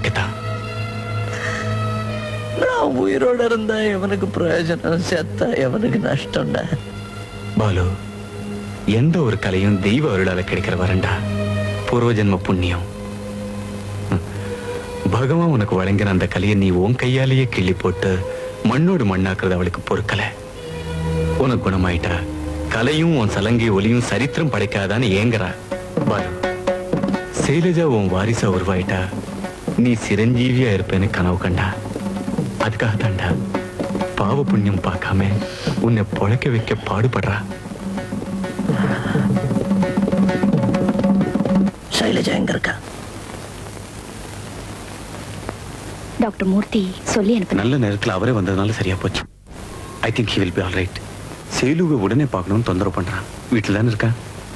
தான் நான் உயிரோட இருந்தா எவனுக்கு பிரயோஜனம் செத்தா எவனுக்கு நஷ்டம்டா பாலு எந்த ஒரு கலையும் தெய்வ அருளால கிடைக்கிற வரண்டா பூர்வ ஜென்ம புண்ணியம் ம். பகவான் உனக்கு வழங்கின அந்த கலையை நீ உன் கையாலேயே கிள்ளி போட்டு மண்ணோடு மண்ணாக்குறது அவளுக்கு பொறுக்கல உனக்கு குணமாயிட்டா கலையும் உன் சலங்கை ஒலியும் சரித்திரம் படைக்காதான்னு ஏங்குறா பாலு சைலஜா உன் வாரிசா உருவாயிட்டா நீ சிரஞ்சீவியா இருப்பேன்னு கனவு கண்டா அதுக்காக தாண்டா பாவ புண்ணியம் பார்க்காம உன்னை பொழைக்க வைக்க பாடுபடுறா சைலஜா எங்க இருக்கா டாக்டர் மூர்த்தி சொல்லி அனுப்பு நல்ல நேரத்துல அவரே வந்ததுனால சரியா போச்சு I think he will be all right சேலுவை உடனே பார்க்கணும்னு தொந்தரவு பண்றான் வீட்டில் தானே இருக்கா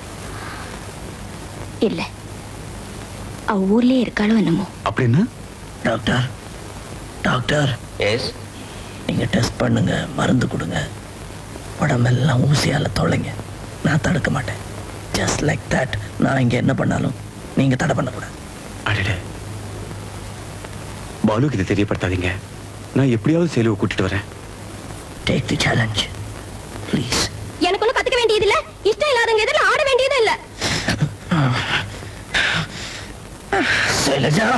இல்ல அவ ஊர்லயே இருக்காளோ என்னமோ அப்படின்னா டாக்டர் டாக்டர் எஸ் நீங்க டெஸ்ட் பண்ணுங்க மருந்து கொடுங்க உடம்பெல்லாம் ஊசியால தொலைங்க நான் தடுக்க மாட்டேன் ஜஸ்ட் லைக் தட் நான் இங்க என்ன பண்ணாலும் நீங்க தடை பண்ணக்கூடாது அடடே பாலுக்கு இதை தெரியப்படுத்தாதீங்க நான் எப்படியாவது சேலுவை கூட்டிட்டு வரேன் டேக் தி சேலஞ்ச் ப்ளீஸ் எனக்கு ஒன்றும் கத்துக்க வேண்டியது இல்ல இஷ்டம் இல்லாதவங்க எதில் ஆட வேண்டியது இல்ல சைலஜா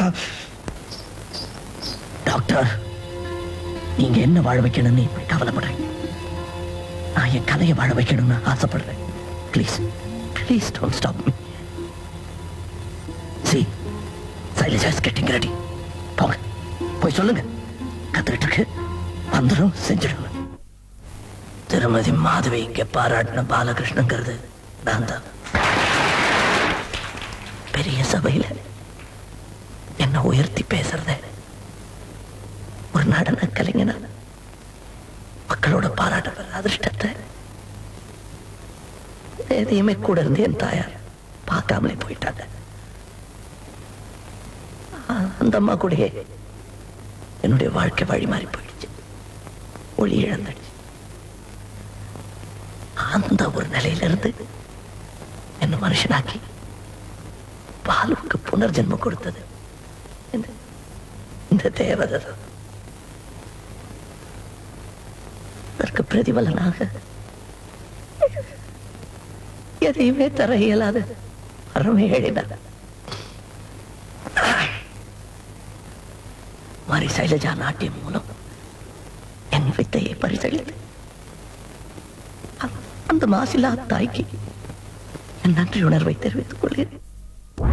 டாக்டர் நீங்க என்ன வாழ வைக்கணும்னு இப்படி கவலைப்படுறீங்க நான் என் கலையை வாழ வைக்கணும்னு ஆசைப்படுறேன் please please don't stop me see Shailaja is getting ready போங்க போய் சொல்லுங்க கத்துக்கிட்டு இருக்கு வந்துடும் செஞ்சிடுங்க திருமதி மாதவி இங்க பாராட்டின பாலகிருஷ்ணங்கிறது நான் தான் பெரிய சபையில என்ன உயர்த்தி பேசுறத ஒரு நடன கலைஞனா மக்களோட பாராட்ட பெற அதிர்ஷ்டத்தை எதையுமே கூட இருந்து என் தாயார் பார்க்காமலே போயிட்டாங்க ஆ, அந்த அம்மா கூடயே என்னுடைய வாழ்க்கை வழி மாறி போயிடுச்சு ஒளி இழந்துடுச்சு அந்த ஒரு நிலையில இருந்து என்ன மனுஷனாக்கி பாலுவுக்கு புனர்ஜென்மம் கொடுத்தது இந்த இந்த தேவதை தான் அதற்கு பிரதிபலனாக எதையுமே தர இயலாத வரமே எழுதினார் மாரி சைலஜா நாட்டியம் மூலம் என் வித்தையை பரிசளித்து அந்த மாசிலா தாய்க்கு என் நன்றி உணர்வை தெரிவித்துக் கொள்கிறேன்